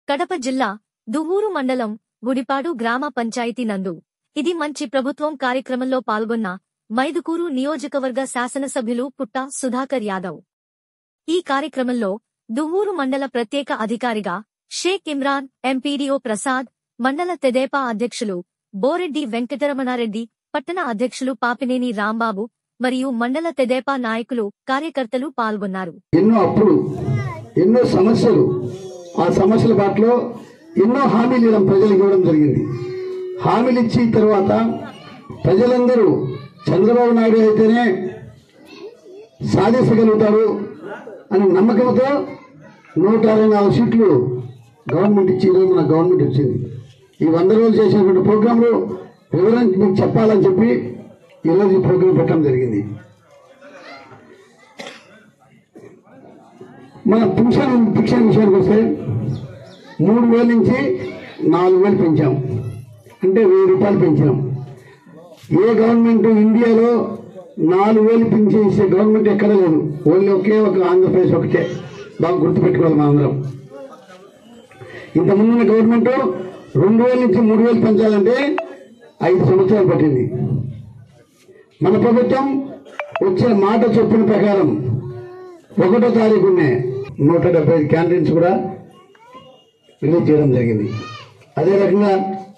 కడప జిల్లా దువ్వూరు మండలం గుడిపాడు గ్రామ పంచాయతీ నందు ఇది మంచి ప్రభుత్వం కార్యక్రమంలో పాల్గొన్న మైదుకూరు నియోజకవర్గ శాసనసభ్యులు పుట్ట సుధాకర్ యాదవ్ ఈ కార్యక్రమంలో దువ్వూరు మండల ప్రత్యేక అధికారిగా షేక్ ఇమ్రాన్ ఎంపీడీఓ ప్రసాద్ మండల తెదేపా అధ్యక్షులు బోరెడ్డి వెంకటరమణారెడ్డి పట్టణ అధ్యక్షులు పాపినేని రాంబాబు మరియు మండల తెదేపా నాయకులు కార్యకర్తలు పాల్గొన్నారు ఎన్నో అప్పులు ఎన్నో సమస్యలు ఆ సమస్యల బాటలో ఎన్నో హామీలు ఇవ్వడం ప్రజలకు ఇవ్వడం జరిగింది హామీలు ఇచ్చి తర్వాత ప్రజలందరూ చంద్రబాబు నాయుడు అయితేనే సాధించగలుగుతారు అని నమ్మకంతో నూట అరవై నాలుగు సీట్లు గవర్నమెంట్ ఇచ్చి ఈరోజు మన గవర్నమెంట్ వచ్చింది ఈ వంద రోజులు చేసినటువంటి ప్రోగ్రాంలు వివరం మీకు చెప్పాలని చెప్పి ఈరోజు ఈ ప్రోగ్రాం పెట్టడం జరిగింది మన పింఛన్ పింఛన్ విషయానికి వస్తే మూడు వేల నుంచి నాలుగు వేలు పెంచాం అంటే వెయ్యి రూపాయలు పెంచాం ఏ గవర్నమెంట్ ఇండియాలో నాలుగు వేలు పింఛన్ ఇచ్చే గవర్నమెంట్ ఎక్కడ లేదు ఓన్లీ ఒకే ఒక ఆంధ్రప్రదేశ్ ఒకటే బాగా గుర్తుపెట్టుకోవాలి మన అందరం ఇంతకుముందు ఉన్న గవర్నమెంట్ రెండు వేల నుంచి మూడు వేలు పెంచాలంటే ఐదు సంవత్సరాలు పట్టింది మన ప్రభుత్వం వచ్చే మాట చెప్పిన ప్రకారం ఒకటో తారీఖునే నూట డెబ్బై ఐదు క్యాంటీన్స్ కూడా రిలీజ్ చేయడం జరిగింది అదే రకంగా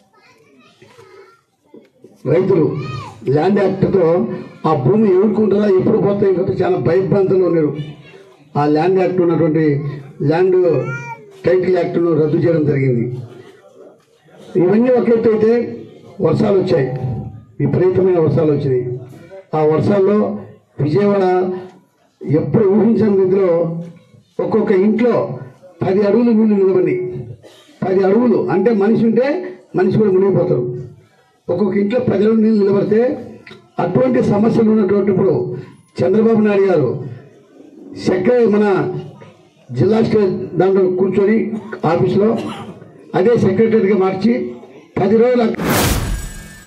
రైతులు ల్యాండ్ యాక్ట్తో ఆ భూమి ఎవరుకుంటారా ఎప్పుడు పోతే ఇంకొక చాలా భయభ్రాంతంలో ఉన్నారు ఆ ల్యాండ్ యాక్ట్ ఉన్నటువంటి ల్యాండ్ టైటిల్ యాక్ట్ను రద్దు చేయడం జరిగింది ఇవన్నీ ఒక ఎత్తు అయితే వర్షాలు వచ్చాయి విపరీతమైన వర్షాలు వచ్చినాయి ఆ వర్షాల్లో విజయవాడ ఎప్పుడు ఊహించని రీతిలో ఒక్కొక్క ఇంట్లో పది అడుగులు నీళ్లు నిలబడి పది అడుగులు అంటే మనిషి ఉంటే మనిషి కూడా మునిగిపోతారు ఒక్కొక్క ఇంట్లో పది అడుగులు నీళ్ళు నిలబడితే అటువంటి సమస్యలు ఉన్నటువంటి ఇప్పుడు చంద్రబాబు నాయుడు గారు సెక్రటరీ మన జిల్లా స్టేట్ దాంట్లో కూర్చొని ఆఫీస్లో అదే సెక్రటరీగా మార్చి పది రోజులు